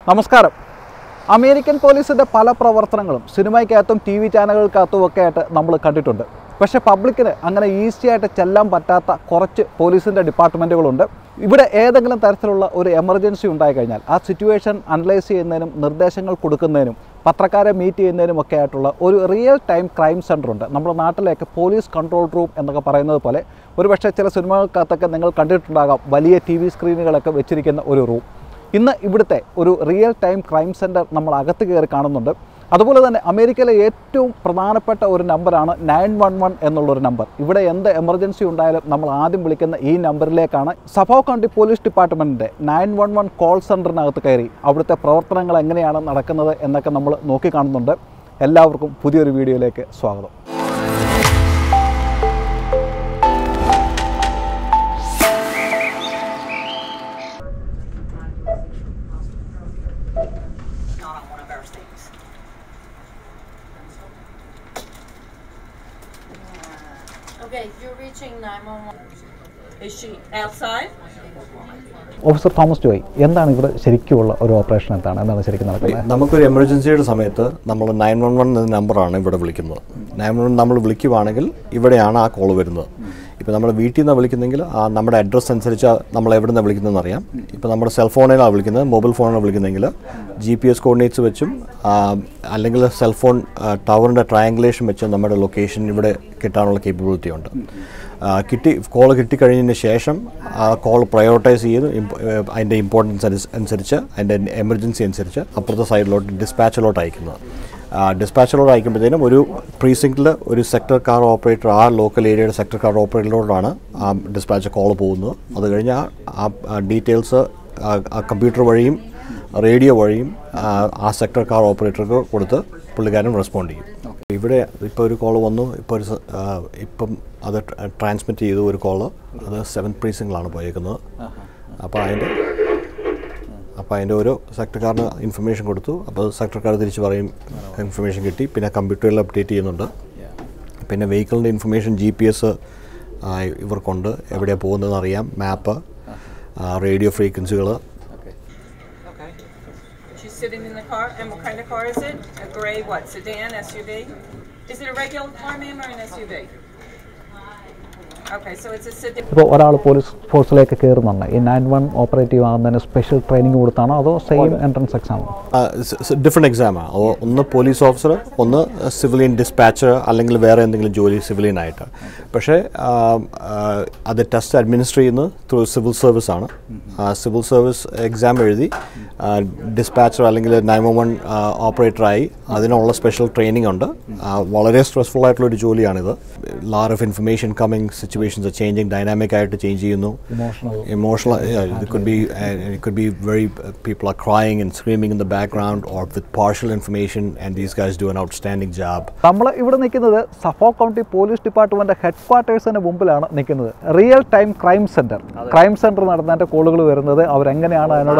നമസ്കാരം അമേരിക്കൻ പോലീസിൻ്റെ പല പ്രവർത്തനങ്ങളും സിനിമയ്ക്കകത്തും ടി വി ചാനലുകൾക്കകത്തും ഒക്കെ ആയിട്ട് നമ്മൾ കണ്ടിട്ടുണ്ട് പക്ഷേ പബ്ലിക്കിന് അങ്ങനെ ഈസി ആയിട്ട് ചെല്ലാൻ പറ്റാത്ത കുറച്ച് പോലീസിൻ്റെ ഡിപ്പാർട്ട്മെൻറ്റുകളുണ്ട് ഇവിടെ ഏതെങ്കിലും തരത്തിലുള്ള ഒരു എമർജൻസി ഉണ്ടായിക്കഴിഞ്ഞാൽ ആ സിറ്റുവേഷൻ അനലൈസ് ചെയ്യുന്നതിനും നിർദ്ദേശങ്ങൾ കൊടുക്കുന്നതിനും പത്രക്കാരെ മീറ്റ് ചെയ്യുന്നതിനും ഒക്കെ ആയിട്ടുള്ള ഒരു റിയൽ ടൈം ക്രൈം സെൻ്റർ ഉണ്ട് നമ്മുടെ നാട്ടിലേക്ക് പോലീസ് കൺട്രോൾ റൂം എന്നൊക്കെ പറയുന്നത് പോലെ ഒരുപക്ഷെ ചില സിനിമകൾക്കകത്തൊക്കെ നിങ്ങൾ കണ്ടിട്ടുണ്ടാകാം വലിയ ടി വി സ്ക്രീനുകളൊക്കെ വെച്ചിരിക്കുന്ന ഒരു റൂം ഇന്ന് ഇവിടുത്തെ ഒരു റിയൽ ടൈം ക്രൈം സെൻറ്റർ നമ്മൾ അകത്ത് കയറി കാണുന്നുണ്ട് അതുപോലെ തന്നെ അമേരിക്കയിലെ ഏറ്റവും പ്രധാനപ്പെട്ട ഒരു നമ്പറാണ് നയൻ വൺ വൺ എന്നുള്ളൊരു നമ്പർ ഇവിടെ എന്ത് എമർജൻസി ഉണ്ടായാലും നമ്മൾ ആദ്യം വിളിക്കുന്ന ഈ നമ്പറിലേക്കാണ് സഫോ കൗണ്ടി പോലീസ് ഡിപ്പാർട്ട്മെൻറ്റിൻ്റെ നയൻ വൺ വൺ കോൾ സെൻറ്ററിനകത്ത് കയറി അവിടുത്തെ പ്രവർത്തനങ്ങൾ എങ്ങനെയാണ് നടക്കുന്നത് എന്നൊക്കെ നമ്മൾ നോക്കി കാണുന്നുണ്ട് എല്ലാവർക്കും പുതിയൊരു വീഡിയോയിലേക്ക് സ്വാഗതം not on one of our things. Okay, you're reaching 911. Is she outside? Officer Thomas Joy എന്താണ് ഇവിടെ ശരിക്കുമുള്ള ഒരു ഓപ്പറേഷൻ എന്താണ് എന്താണ് ശരിക്കും നടക്കുന്നത് നമുക്കൊരു എമർജൻസിയുടെ സമയത്ത് നമ്മൾ നയൻ വൺ വൺ എന്ന നമ്പറാണ് ഇവിടെ വിളിക്കുന്നത് നയൻ വൺ നമ്മൾ വിളിക്കുവാണെങ്കിൽ ഇവിടെയാണ് ആ കോൾ വരുന്നത് ഇപ്പോൾ നമ്മൾ വീട്ടിൽ നിന്ന് വിളിക്കുന്നെങ്കിൽ ആ നമ്മുടെ അഡ്രസ്സ് അനുസരിച്ച് നമ്മൾ എവിടെ നിന്ന് വിളിക്കുന്നതെന്ന് അറിയാം ഇപ്പോൾ നമ്മുടെ സെൽ ഫോണിലാണ് വിളിക്കുന്നത് മൊബൈൽ ഫോണിലാണ് വിളിക്കുന്നതെങ്കിൽ ജി പി എസ് കോർഡിനേറ്റ്സ് വെച്ചും ആ, അല്ലെങ്കിൽ സെൽ ഫോൺ ടവറിൻ്റെ ട്രയാങ്കുലേഷൻ വെച്ചും നമ്മുടെ ലൊക്കേഷൻ ഇവിടെ കിട്ടാനുള്ള കേപ്പബിലിറ്റി ഉണ്ട് ആ, കിട്ടി കോൾ കിട്ടിക്കഴിഞ്ഞതിന് ശേഷം ആ കോൾ പ്രയോറിറ്റൈസ് ചെയ്ത് ഇമ്പ- ഏഹ് അതിൻ്റെ ഇമ്പോർട്ടൻസ് അനുസരിച്ച് അതിൻ്റെ എമർജൻസി അനുസരിച്ച് അപ്പുറത്തെ സൈഡിലോട്ട് ഡിസ്പാച്ചിലോട്ട് അയക്കുന്നത് ഡിസ്പാച്ചിലോട്ട് അയക്കുമ്പോഴത്തേനും ഒരു പ്രീസിംഗിൽ ഒരു സെക്ടർ കാർ ഓപ്പറേറ്റർ ആ ലോക്കൽ ഏരിയയുടെ സെക്ടർ കാർ ഓപ്പറേറ്ററിലോട്ടാണ് ആ ഡിസ്പാച്ച് കോൾ പോകുന്നത് അത് കഴിഞ്ഞ് ആ- ആ ഡീറ്റെയിൽസ് ആ കമ്പ്യൂട്ടർ വഴിയും റേഡിയോ വഴിയും ആ, ആ സെക്ടർ കാർ ഓപ്പറേറ്റർക്ക് കൊടുത്ത് പുള്ളിക്കാരൻ റെസ്പോണ്ട് ചെയ്യും ഇവിടെ ഇപ്പോൾ ഒരു കോൾ വന്നു ഇപ്പോൾ ഒരു സ- ആ, ഇപ്പം അത് ട്രാൻസ്മിറ്റ് ചെയ്തു ഒരു കോള് അത് സെവൻത് പ്രീസിംഗിലാണ് പോയേക്കുന്നത് അപ്പോൾ അതിൻ്റെ അപ്പോൾ അതിൻ്റെ ഓരോ സെക്ടർക്കാരന് ഇൻഫർമേഷൻ കൊടുത്തു അപ്പോൾ സെക്ടർക്കാർ തിരിച്ച് പറയും ഇൻഫർമേഷൻ കിട്ടി പിന്നെ കമ്പ്യൂട്ടറിൽ അപ്ഡേറ്റ് ചെയ്യുന്നുണ്ട് പിന്നെ വെഹിക്കിളിൻ്റെ ഇൻഫർമേഷൻ ജി പി എസ് ഇവർക്കുണ്ട് എവിടെയാണ് പോകുന്നതെന്ന് അറിയാം മാപ്പ് റേഡിയോ ഫ്രീക്വൻസികൾ Okay. She's sitting in the car, and what kind of car is it? A gray what, sedan, SUV? Is it a regular car, ma'am, or an SUV? Okay, so it's a sedan. ഇപ്പോൾ ഒരാൾ police ഫോഴ്സിലേക്ക് കയറുന്നുണ്ട് ഈ nine one operative ആകുന്നതിന് special training കൊടുത്താണോ അതോ same entrance എക്സാമോ different എക്സാമാണ് ഒന്ന് പോലീസ് ഓഫീസർ ഒന്ന് സിവിലിയൻ ഡിസ്പാച്ചർ അല്ലെങ്കിൽ വേറെ എന്തെങ്കിലും ജോലി സിവിലിയൻ ആയിട്ട് പക്ഷേ ആ, ആ, അത് ടെസ്റ്റ് അഡ്മിനിസ്റ്റർ ചെയ്യുന്നത് ത്രൂ സിവിൽ സർവീസ് ആണ് സിവിൽ സർവീസ് എക്സാം എഴുതി ഡിസ്പാച്ചർ അല്ലെങ്കിൽ നയൻ വൺ ഓപ്പറേറ്ററായി അതിനുള്ള സ്പെഷ്യൽ ട്രെയിനിങ് ഉണ്ട് ആ, വളരെ സ്ട്രെസ്ഫുൾ ആയിട്ടുള്ള ഒരു ജോലിയാണിത് lot of information coming situations changing dynamic ആയിട്ട് ചേഞ്ച് ചെയ്യുന്നു emotional emotional yeah, it could be uh, it could be very uh, people are crying and screaming in the background or with partial information and these guys do an outstanding job നമ്മൾ ഇവിടെ നിൽക്കുന്നത് Suffolk county police department head ക്വാർട്ടേഴ്സിന് മുമ്പിലാണ് നിൽക്കുന്നത് real time crime centre crime centre നടന്നതിന്റെ കോളുകൾ വരുന്നത് അവരെങ്ങനെയാണ് അതിനോട്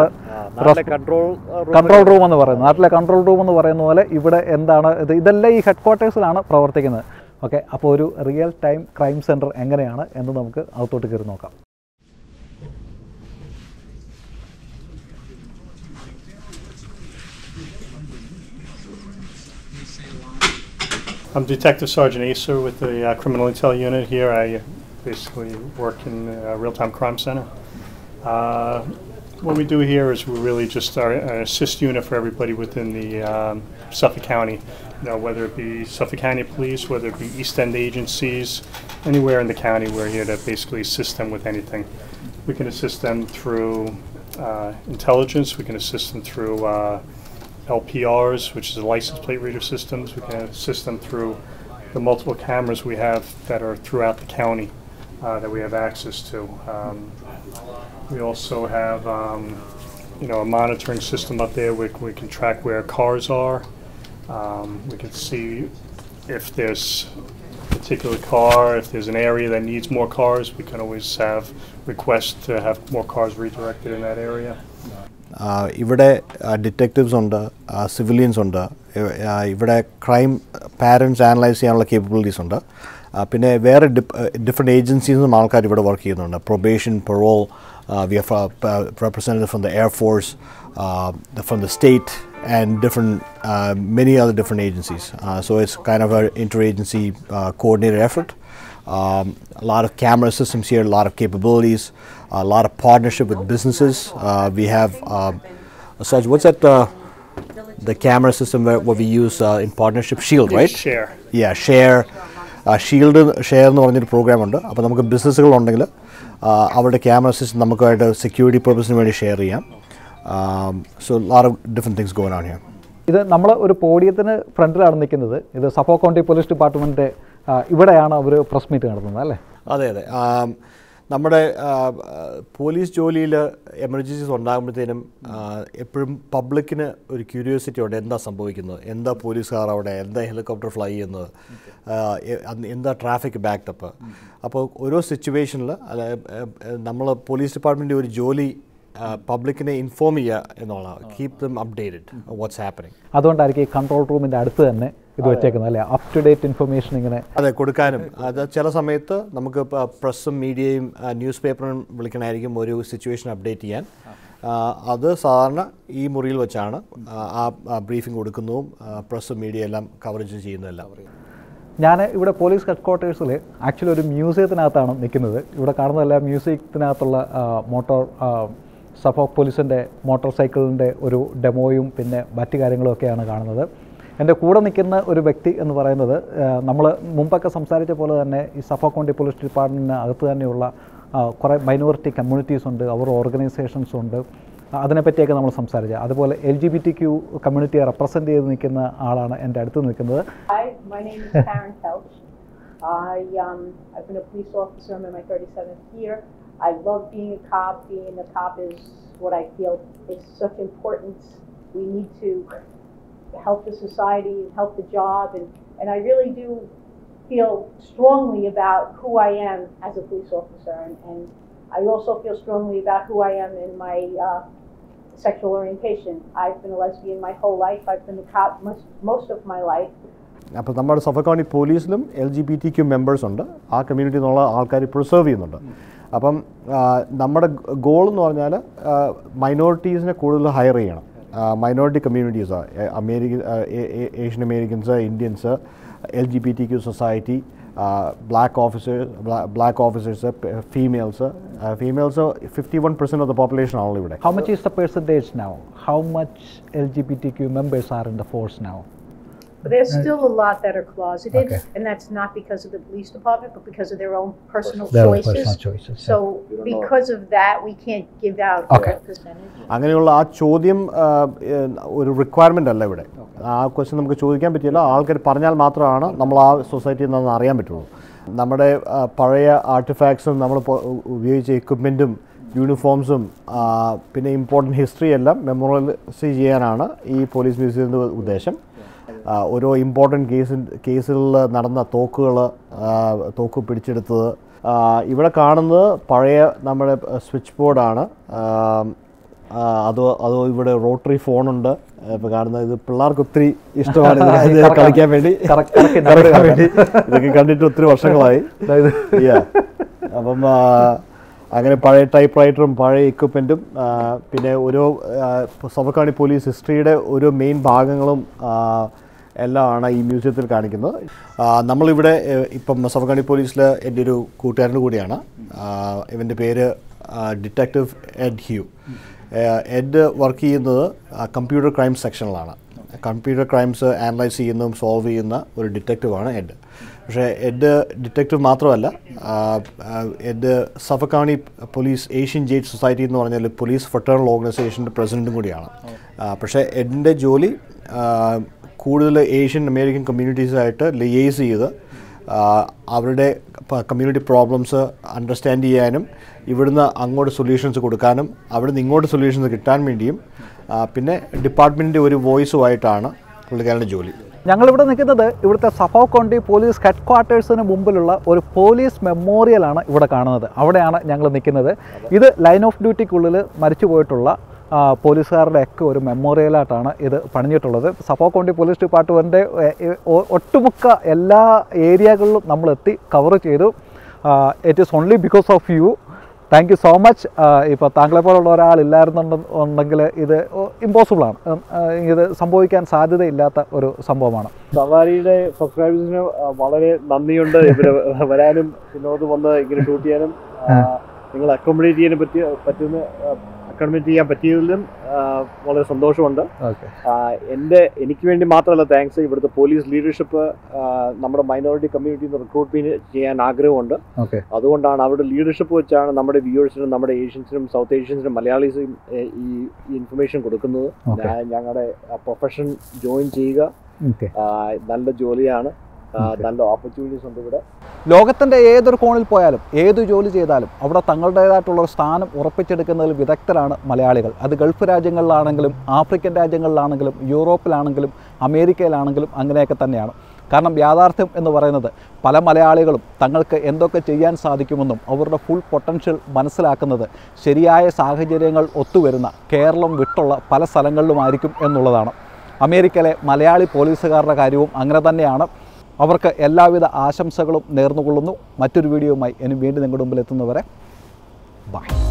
കൺട്രോൾ റൂം എന്ന് പറയുന്നത് നാട്ടിലെ കൺട്രോൾ റൂം എന്ന് പറയുന്ന പോലെ ഇവിടെ എന്താണ് ഇത് ഇതെല്ലാം ഈ ഹെഡ് ക്വാർട്ടേഴ്സിലാണ് പ്രവർത്തിക്കുന്നത് ഓക്കെ അപ്പോൾ ഒരു റിയൽ ടൈം ക്രൈം സെന്റർ എങ്ങനെയാണ് എന്ന് നമുക്ക് അകത്തോട്ട് കയറി നോക്കാം I'm Detective Sergeant Acer with the uh, Criminal Intel Unit here. I uh, basically work in the uh, Real-Time Crime Center. Uh, what we do here is we really just are an assist unit for everybody within the um, Suffolk County. You know, whether it be Suffolk County Police, whether it be East End agencies, anywhere in the county, we're here to basically assist them with anything. We can assist them through uh, intelligence. We can assist them through uh, LPRs, which is license plate reader systems. We can assist them through the multiple cameras we have that are throughout the county uh, that we have access to. Um, we also have, um, you know, a monitoring system up there. We, we can track where cars are. Um, we can see if there's a particular car, if there's an area that needs more cars, we can always have requests to have more cars redirected in that area. ആ, ഇവിടെ detectives ഉണ്ട് civilians ഉണ്ട് ഇവ- ആ, ഇവിടെ crime patterns analyse ചെയ്യാനുള്ള capabilities ഉണ്ട് ആ, പിന്നെ വേറെ ഡിഫറെൻറ്റ് ഏജൻസീസ് നിന്നും ആൾക്കാർ ഇവിടെ വർക്ക് ചെയ്യുന്നുണ്ട് probation parole we representative from the air force uh, the, from the state and different uh, many other different agencies. Uh, so it's kind of an interagency uh, coordinated effort. Um, a lot of camera systems here, a lot of capabilities, a lot of partnership with businesses. Uh, we have um, such what's that? Uh, the camera system where, what we use uh, in partnership, Shield, right? Share. Yeah share shield share എന്ന് പറഞ്ഞൊരു programme ഉണ്ട് അപ്പോൾ നമുക്ക് ബിസിനസ്സുകളുണ്ടെങ്കിൽ അവരുടെ camera system നമുക്കായിട്ട് security പർപ്പസിന് വേണ്ടി share ചെയ്യാം so lot of different things going on here ഇത് നമ്മൾ ഒരു പോഡിയത്തിന് ഫ്രണ്ടിലാണ് നിൽക്കുന്നത് ഇത് സഫോ കൗണ്ടി പോലീസ് ഡിപ്പാർട്ട്മെൻറ്റ് ഇവിടെയാണ് അവർ പ്രസ് മീറ്റ് നടത്തുന്നത് അല്ലേ അതെ അതെ ആം, നമ്മുടെ ആ, ആ, പോലീസ് ജോലിയിൽ എമർജൻസീസ് ഉണ്ടാകുമ്പോഴത്തേനും എപ്പോഴും പബ്ലിക്കിന് ഒരു ക്യൂരിയോസിറ്റി ഉണ്ട് എന്താ സംഭവിക്കുന്നത് എന്താ പോലീസുകാർ അവിടെ എന്താ ഹെലികോപ്റ്റർ ഫ്ലൈ ചെയ്യുന്നത് ആ, എ- അന്ന് എന്താ ട്രാഫിക് ബാക്ടപ്പ് അപ്പോൾ ഓരോ സിറ്റുവേഷനിൽ നമ്മൾ പോലീസ് ഡിപ്പാർട്ട്മെൻറ്റ് ഒരു ജോലി പബ്ലിക്കിനെ ഇൻഫോം ചെയ്യുക എന്നുള്ളതാണ് keep them updated what's happening അതുകൊണ്ടായിരിക്കും ഈ കൺട്രോൾ റൂമിൻ്റെ അടുത്ത് തന്നെ ഇത് വെച്ചേക്കുന്നത് അല്ലേ അപ് ടു ഡേറ്റ് ഇൻഫർമേഷൻ ഇങ്ങനെ അതെ കൊടുക്കാനും അത് ചില സമയത്ത് നമുക്ക് പ്രസ്സും മീഡിയയും ന്യൂസ് പേപ്പറും വിളിക്കണമായിരിക്കും ഒരു സിറ്റുവേഷൻ അപ്ഡേറ്റ് ചെയ്യാൻ ആ, അത് സാധാരണ ഈ മുറിയിൽ വെച്ചാണ് ആ ബ്രീഫിംഗ് കൊടുക്കുന്നതും പ്രസ്സും മീഡിയ എല്ലാം കവറേജ് ചെയ്യുന്നതെല്ലാം ഞാൻ ഇവിടെ പോലീസ് ഹെഡ് ക്വാർട്ടേഴ്സിൽ ആക്ച്വലി ഒരു മ്യൂസിയത്തിനകത്താണ് നിൽക്കുന്നത് ഇവിടെ കാണുന്നതെല്ലാം മ്യൂസിയത്തിനകത്തുള്ള മോട്ടോർ സഫോക് പോലീസിൻ്റെ മോട്ടോർ സൈക്കിളിൻ്റെ ഒരു ഡെമോയും പിന്നെ മറ്റു കാര്യങ്ങളൊക്കെയാണ് കാണുന്നത് എൻ്റെ കൂടെ നിൽക്കുന്ന ഒരു വ്യക്തി എന്ന് പറയുന്നത് നമ്മൾ മുമ്പൊക്കെ സംസാരിച്ച പോലെ തന്നെ ഈ സഫോക് കൗണ്ടി പോലീസ് ഡിപ്പാർട്ട്മെൻറ്റിന് അകത്ത് തന്നെയുള്ള ആ, കുറേ മൈനോറിറ്റി കമ്മ്യൂണിറ്റീസ് ഉണ്ട് അവർ ഓർഗനൈസേഷൻസ് ഉണ്ട് ആ, അതിനെപ്പറ്റിയൊക്കെ നമ്മൾ സംസാരിച്ച അതുപോലെ L G B T Q കമ്മ്യൂണിറ്റിയെ റെപ്രസെൻറ്റ് ചെയ്ത് നിൽക്കുന്ന ആളാണ് എൻ്റെ അടുത്ത് നിൽക്കുന്നത് Hi, my name is Karen Couch. I, um, I've been a police officer. I'm in my 37th year. I love being a cop. Being a cop is what I feel is such importance. We need to help the society, help the job, and, and I really do feel strongly about who I am as a police officer, and, and I also feel strongly about who I am in my uh, sexual orientation. I've been a lesbian my whole life. I've been a cop most, most of my life. അപ്പോൾ നമ്മുടെ Suffolk county പോലീസിലും L G B T Q members ഉണ്ട് ആ community എന്നുള്ള ആൾക്കാർ preserve ചെയ്യുന്നുണ്ട് അപ്പം ആ, നമ്മുടെ ഗോൾ എന്ന് പറഞ്ഞാൽ മൈനോറിറ്റീസിനെ കൂടുതൽ ഹയർ ചെയ്യണം minority communities American Asian Americans Indians L G B T Q society black officers black officers females females fifty one percent of the population ആണല്ലോ ഇവിടെ How much is the percentage now? How much LGBTQ members are in the force now? But there's still a lot that are closeted, Okay. and that's not because of the police department, but because of their own personal Their own choices. personal choices, yeah. So because of that, we can't give out Okay. a percentage. അങ്ങനെയുള്ള ആ ചോദ്യം ആ, ഏഹ്, ഒരു requirement അല്ല ഇവിടെ ആ question നമുക്ക് ചോദിക്കാൻ പറ്റില്ല ആൾക്കാർ പറഞ്ഞാൽ മാത്രമാണ് നമ്മൾ ആ സൊസൈറ്റിയിൽ നിന്ന് അറിയാൻ പറ്റുള്ളൂ നമ്മുടെ ആ, പഴയ ആർട്ടിഫാക്ട്സും നമ്മൾ പൊ- ഉപയോഗിച്ച എക്വിപ്മെൻറ്റും യൂണിഫോംസും ആ, പിന്നെ ഇമ്പോർട്ടൻറ്റ് ഹിസ്റ്ററി എല്ലാം മെമ്മോറലൈസ് ചെയ്യാനാണ് ഈ പോലീസ് മ്യൂസിയത്തിൻ്റെ ഉദ്ദേശം ആ, ഓരോ ഇമ്പോർട്ടൻറ്റ് കേസിൽ കേസുകളിൽ നടന്ന തോക്കുകൾ തോക്ക് പിടിച്ചെടുത്തത് ആ, ഇവിടെ കാണുന്നത് പഴയ നമ്മുടെ സ്വിച്ച് ബോർഡാണ് ആ, അത് അത് ഇവിടെ റോട്ടറി ഫോണുണ്ട് ഇപ്പോൾ കാണുന്നത് ഇത് പിള്ളേർക്ക് ഒത്തിരി ഇഷ്ടമാണ് ഇത് ഇത് കറക്കം. കളിക്കാൻ വേണ്ടി കറക്കം, കറക്കി കറക്കാൻ നടക്കുക. വേണ്ടി ഇതൊക്കെ കണ്ടിട്ട് ഒത്തിരി വർഷങ്ങളായി അതായത് Yeah. അപ്പം ആ, അങ്ങനെ പഴയ ടൈപ്പ് റൈറ്ററും പഴയ എക്വിപ്മെൻറ്റും പിന്നെ ഓരോ സവക്കാണി പോലീസ് ഹിസ്റ്ററിയുടെ ഓരോ മെയിൻ ഭാഗങ്ങളും ആ, എല്ലാമാണ് ഈ മ്യൂസിയത്തിൽ കാണിക്കുന്നത് ആ, നമ്മളിവിടെ ഏഹ്, ഇപ്പം സവക്കാണി പോലീസിൽ എൻ്റെ ഒരു കൂട്ടുകാരൻ്റെ കൂടിയാണ് ആ, ഇവൻ്റെ പേര് ഡിറ്റക്റ്റീവ് എഡ് ഹ്യൂ ഏഹ്, എഡ് വർക്ക് ചെയ്യുന്നത് കമ്പ്യൂട്ടർ ക്രൈം സെക്ഷനിലാണ് കമ്പ്യൂട്ടർ ക്രൈംസ് അനലൈസ് ചെയ്യുന്നതും സോൾവ് ചെയ്യുന്ന ഒരു ഡിറ്റക്റ്റീവാണ് എഡ് പക്ഷേ എഡ് ഡിറ്റക്റ്റീവ് മാത്രമല്ല ആ, ആ, Ed Suffolk county police Asian Jade society എന്ന് പറഞ്ഞാൽ പോലീസ് ഫെറ്റേണൽ ഓർഗനൈസേഷൻ്റെ പ്രസിഡൻറ്റും കൂടിയാണ് ആ, പക്ഷേ എഡിൻ്റെ ജോലി ആ, കൂടുതൽ ഏഷ്യൻ അമേരിക്കൻ കമ്മ്യൂണിറ്റീസായിട്ട് ലിയേസ് ചെയ്ത് ആ, അവരുടെ കമ്മ്യൂണിറ്റി പ്രോബ്ലംസ് അണ്ടർസ്റ്റാൻഡ് ചെയ്യാനും ഇവിടുന്ന് അങ്ങോട്ട് സൊല്യൂഷൻസ് കൊടുക്കാനും അവിടുന്ന് ഇങ്ങോട്ട് സൊല്യൂഷൻസ് കിട്ടാൻ വേണ്ടിയും ആ, പിന്നെ ഡിപ്പാർട്ട്മെൻറ്റിൻ്റെ ഒരു വോയിസുമായിട്ടാണ് പുള്ളിക്കാരൻ്റെ ജോലി ഞങ്ങളിവിടെ നിൽക്കുന്നത് ഇവിടുത്തെ സഫോ കൗണ്ടി പോലീസ് ഹെഡ് ക്വാർട്ടേഴ്സിന് മുമ്പിലുള്ള ഒരു പോലീസ് മെമ്മോറിയലാണ് ഇവിടെ കാണുന്നത് അവിടെയാണ് ഞങ്ങൾ നിൽക്കുന്നത് ഇത് ലൈൻ ഓഫ് ഡ്യൂട്ടിക്കുള്ളിൽ മരിച്ചു പോയിട്ടുള്ള ആ, പോലീസുകാരുടെ ഒക്കെ ഒരു മെമ്മോറിയലായിട്ടാണ് ഇത് പണിഞ്ഞിട്ടുള്ളത് സഫോ കൗണ്ടി പോലീസ് ഡിപ്പാർട്ട്മെൻറ്റ് ഒട്ടുമുക്ക എല്ലാ ഏരിയകളിലും നമ്മളെത്തി കവർ ചെയ്തു it is only because of you thank you so much ഇപ്പോൾ താങ്കളെ പോലുള്ള ഒരാളില്ലായിരുന്നുണ്ടെങ്കിൽ ഇത് ഇമ്പോസിബിളാണ് ഇത് സംഭവിക്കാൻ സാധ്യതയില്ലാത്ത ഒരു സംഭവമാണ് സവാരിയുടെ സബ്സ്ക്രൈബേഴ്സിന് വളരെ നന്ദിയുണ്ട് ഇവര് വരാനും വിനോദ് വന്ന് ഇങ്ങനെ ഷൂട്ട് ചെയ്യാനും ആ, നിങ്ങൾ അക്കോമഡേറ്റ് ചെയ്യാൻ പറ്റിയ പറ്റുന്ന അക്കോമഡേറ്റ് ചെയ്യാൻ പറ്റിയതിലും ആ, വളരെ സന്തോഷമുണ്ട് ഓക്കെ ആ, എൻ്റെ എനിക്ക് വേണ്ടി മാത്രമല്ല താങ്ക്സ് ഇവിടുത്തെ പോലീസ് ലീഡർഷിപ്പ് നമ്മുടെ മൈനോറിറ്റി കമ്മ്യൂണിറ്റിന്ന് റിക്രൂട്ട് ചെയ്യാൻ ആഗ്രഹമുണ്ട് ഓക്കെ അതുകൊണ്ടാണ് അവരുടെ ലീഡർഷിപ്പ് വെച്ചാണ് നമ്മുടെ വ്യൂവേഴ്സിനും നമ്മുടെ ഏഷ്യൻസിനും സൗത്ത് ഏഷ്യൻസിനും മലയാളീസിനും ഏ, ഈ ഇൻഫർമേഷൻ കൊടുക്കുന്നത് Okay. ഞാൻ- ഞങ്ങളുടെ പ്രൊഫഷൻ ജോയിൻ ചെയ്യുക ഓക്കെ ആ, നല്ല ജോലിയാണ് ആ, Okay. നല്ല ഓപ്പർച്യൂണിറ്റീസ് ഉണ്ട് ഇവിടെ ലോകത്തിൻ്റെ ഏതൊരു കോണിൽ പോയാലും ഏത് ജോലി ചെയ്താലും അവിടെ തങ്ങളുടേതായിട്ടുള്ള ഒരു സ്ഥാനം ഉറപ്പിച്ചെടുക്കുന്നതിൽ വിദഗ്ധരാണ് മലയാളികൾ അത് ഗൾഫ് രാജ്യങ്ങളിലാണെങ്കിലും ആഫ്രിക്കൻ രാജ്യങ്ങളിലാണെങ്കിലും യൂറോപ്പിലാണെങ്കിലും അമേരിക്കയിലാണെങ്കിലും അങ്ങനെയൊക്കെ തന്നെയാണ് കാരണം യാഥാർത്ഥ്യം എന്ന് പറയുന്നത് പല മലയാളികളും തങ്ങൾക്ക് എന്തൊക്കെ ചെയ്യാൻ സാധിക്കുമെന്നും അവരുടെ ഫുൾ പൊട്ടൻഷ്യൽ മനസ്സിലാക്കുന്നത് ശരിയായ സാഹചര്യങ്ങൾ ഒത്തുവരുന്ന കേരളം വിട്ടുള്ള പല സ്ഥലങ്ങളിലുമായിരിക്കും എന്നുള്ളതാണ് അമേരിക്കയിലെ മലയാളി പോലീസുകാരുടെ കാര്യവും അങ്ങനെ തന്നെയാണ് അവർക്ക് എല്ലാവിധ ആശംസകളും നേർന്നുകൊള്ളുന്നു മറ്റൊരു വീഡിയോയുമായി ഇനി വീണ്ടും നിങ്ങളുടെ മുമ്പിൽ എത്തുന്നവരെ ബൈ